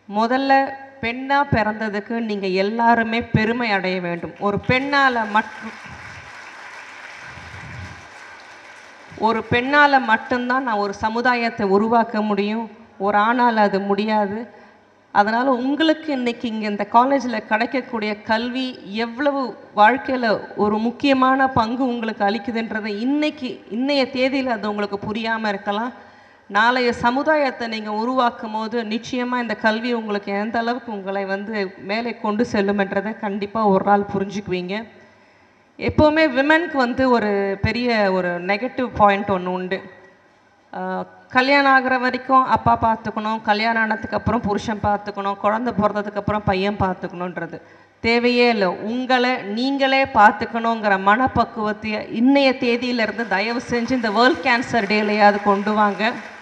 முதல்ல பெண்ணாக பிறந்ததுக்கு நீங்கள் எல்லாருமே பெருமை அடைய வேண்டும் ஒரு பெண்ணால் மட்டும் ஒரு பெண்ணால் மட்டும்தான் நான் ஒரு சமுதாயத்தை உருவாக்க முடியும் ஒரு ஆணால் அது முடியாது அதனால் உங்களுக்கு இன்னைக்கு இங்கே இந்த காலேஜில் கிடைக்கக்கூடிய கல்வி எவ்வளவு வாழ்க்கையில் ஒரு முக்கியமான பங்கு உங்களுக்கு அளிக்குதுன்றதை இன்னைக்கு இன்னைய தேதியில் அது உங்களுக்கு புரியாமல் இருக்கலாம் நாளைய சமுதாயத்தை நீங்கள் உருவாக்கும் போது நிச்சயமாக இந்த கல்வி உங்களுக்கு எந்த அளவுக்கு உங்களை வந்து மேலே கொண்டு செல்லும்ன்றதை கண்டிப்பாக ஒரு நாள் புரிஞ்சுக்குவீங்க எப்போவுமே விமனுக்கு வந்து ஒரு பெரிய ஒரு நெகட்டிவ் பாயிண்ட் ஒன்று உண்டு ஆஹ் கல்யாணம் ஆகிற வரைக்கும் அப்பா பார்த்துக்கணும் கல்யாணம் ஆனதுக்கு அப்புறம் புருஷன் பார்த்துக்கணும் குழந்தை பிறந்ததுக்கு அப்புறம் பையன் பார்த்துக்கணுன்றது தேவையே இல்லை உங்களை நீங்களே பார்த்துக்கணுங்கிற மனப்பக்குவத்தை இன்னைய தேதியிலிருந்து தயவு செஞ்சு இந்த வேர்ல்ட் கேன்சர் டேலையாவது கொண்டு வாங்க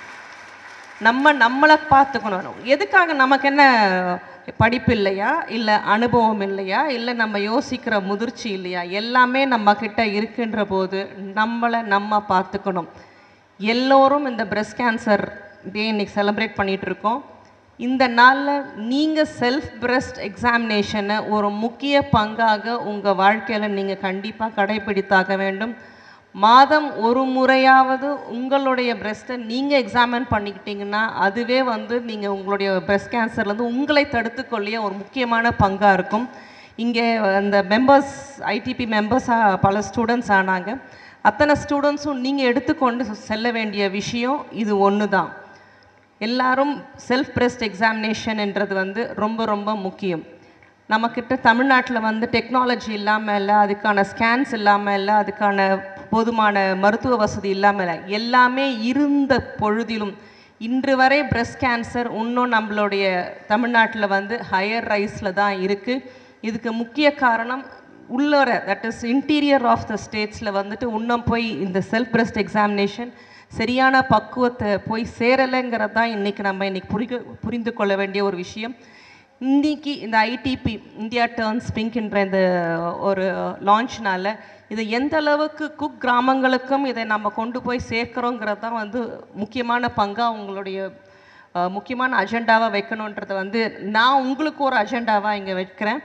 நம்ம நம்மளை பார்த்துக்கணும் எதுக்காக நமக்கு என்ன படிப்பு இல்லையா இல்லை அனுபவம் இல்லையா இல்லை நம்ம யோசிக்கிற முதிர்ச்சி இல்லையா எல்லாமே நம்ம கிட்ட இருக்கின்ற போது நம்மளை நம்ம பார்த்துக்கணும் எல்லோரும் இந்த பிரஸ்ட் கேன்சர் டே இன்னைக்கு செலிப்ரேட் பண்ணிட்டு இருக்கோம் இந்த நாளில் நீங்கள் செல்ஃப் பிரஸ்ட் எக்ஸாமினேஷனை ஒரு முக்கிய பங்காக உங்கள் வாழ்க்கையில் நீங்கள் கண்டிப்பாக கடைபிடித்தாக வேண்டும் மாதம் ஒரு முறையாவது உங்களுடைய பிரஸ்ட்டை நீங்கள் எக்ஸாமின் பண்ணிக்கிட்டீங்கன்னா அதுவே வந்து நீங்கள் உங்களுடைய பிரஸ்ட் கேன்சர்லேருந்து உங்களை தடுத்துக்கொள்ளிய ஒரு முக்கியமான பங்காக இருக்கும் இங்கே அந்த மெம்பர்ஸ் ஐடிபி மெம்பர்ஸாக பல ஸ்டூடெண்ட்ஸ் ஆனாங்க அத்தனை ஸ்டூடெண்ட்ஸும் நீங்கள் எடுத்துக்கொண்டு செல்ல வேண்டிய விஷயம் இது ஒன்று தான் எல்லாரும் செல்ஃப் பிரஸ்ட் எக்ஸாமினேஷன்ன்றது வந்து ரொம்ப ரொம்ப முக்கியம் நம்மக்கிட்ட தமிழ்நாட்டில் வந்து டெக்னாலஜி இல்லாமல் இல்லை அதுக்கான ஸ்கேன்ஸ் இல்லாமல் இல்லை அதுக்கான போதுமான மருத்துவ வசதி இல்லாமல் இல்லை எல்லாமே இருந்த பொழுதிலும் இன்று வரை பிரஸ்ட் கேன்சர் இன்னும் நம்மளுடைய தமிழ்நாட்டில் வந்து ஹையர் ரைஸில் தான் இருக்குது இதுக்கு முக்கிய காரணம் உள்ளர that is interior of the ஸ்டேட்ஸில் வந்துட்டு இன்னும் போய் இந்த செல்ஃப் பிரஸ்ட் எக்ஸாமினேஷன் சரியான பக்குவத்தை போய் சேரலைங்கிறது தான் இன்றைக்கி நம்ம இன்றைக்கி புரிக புரிந்து கொள்ள வேண்டிய ஒரு விஷயம் இன்னைக்கு இந்த ஐடிபி இந்தியா டர்ன்ஸ் பிங்க்ன்ற இந்த ஒரு லான்ச்னால இது எந்த அளவுக்கு குக் கிராமங்களுக்கும் இதை நம்ம கொண்டு போய் சேர்க்குறோங்கிறது தான் வந்து முக்கியமான பங்காக உங்களுடைய அஹ், முக்கியமான அஜெண்டாவாக வைக்கணுன்றதை வந்து நான் உங்களுக்கு ஒரு அஜெண்டாவாக இங்கே வைக்கிறேன்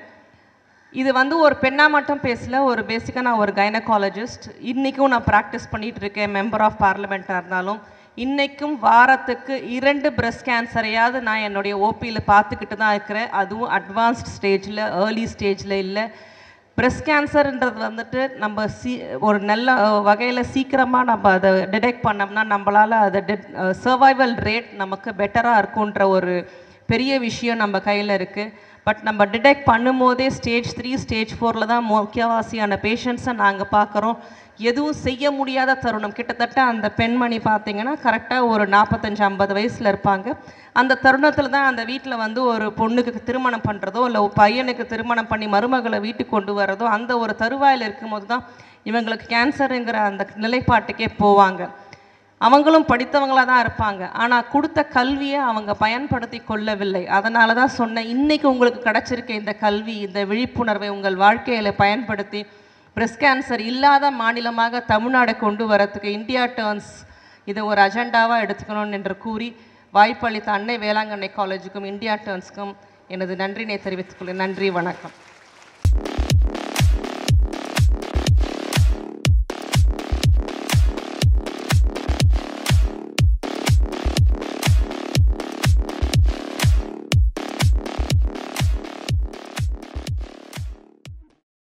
இது வந்து ஒரு பெண்ணாக மட்டும் பேசல ஒரு பேசிக்காக நான் ஒரு கைனகாலஜிஸ்ட் இன்றைக்கும் நான் ப்ராக்டிஸ் பண்ணிகிட்டு இருக்கேன் மெம்பர் ஆஃப் பார்லிமெண்ட்டாக இருந்தாலும் இன்றைக்கும் வாரத்துக்கு இரண்டு பிரஸ்ட் கேன்சரையாவது நான் என்னுடைய ஓபியில் பார்த்துக்கிட்டு தான் இருக்கிறேன் அதுவும் அட்வான்ஸ்ட் ஸ்டேஜில் ஏர்லி ஸ்டேஜில் இல்லை பிரஸ்ட் கேன்சர்ன்றது வந்துட்டு நம்ம சீ ஒரு நல்ல வகையில் சீக்கிரமாக நம்ம அதை டிடெக்ட் பண்ணோம்னா நம்மளால் அதை டெட் சர்வைவல் ரேட் நமக்கு பெட்டராக இருக்குன்ற ஒரு பெரிய விஷயம் நம்ம கையில் இருக்குது பட் நம்ம டிடெக்ட் பண்ணும்போதே ஸ்டேஜ் த்ரீ ஸ்டேஜ் ஃபோரில் தான் முக்கியவாசியான பேஷண்ட்ஸை நாங்கள் பார்க்குறோம் எதுவும் செய்ய முடியாத தருணம் கிட்டத்தட்ட அந்த பெண்மணி பார்த்தீங்கன்னா கரெக்டாக ஒரு நாற்பத்தஞ்சு ஐம்பது வயசில் இருப்பாங்க அந்த தருணத்தில் தான் அந்த வீட்டில் வந்து ஒரு பொண்ணுக்கு திருமணம் பண்ணுறதோ இல்லை ஒரு பையனுக்கு திருமணம் பண்ணி மருமகளை வீட்டுக்கு கொண்டு வரதோ அந்த ஒரு தருவாயில் இருக்கும்போது தான் இவங்களுக்கு கேன்சருங்கிற அந்த நிலைப்பாட்டுக்கே போவாங்க அவங்களும் படித்தவங்களாக தான் இருப்பாங்க ஆனால் கொடுத்த கல்வியை அவங்க பயன்படுத்தி கொள்ளவில்லை அதனால தான் சொன்னேன் இன்னைக்கு உங்களுக்கு கிடைச்சிருக்க இந்த கல்வி இந்த விழிப்புணர்வை உங்கள் வாழ்க்கையில் பயன்படுத்தி பிரஸ்ட் கேன்சர் இல்லாத மாநிலமாக தமிழ்நாடு கொண்டு வரத்துக்கு இந்தியா டர்ன்ஸ் இதை ஒரு அஜெண்டாவாக எடுத்துக்கணும் என்று கூறி வாய்ப்பளித்த அன்னை வேளாங்கண்ணை காலேஜுக்கும் இந்தியா டர்ன்ஸ்க்கும் எனது நன்றினை தெரிவித்துக் கொள்கிறேன் நன்றி வணக்கம்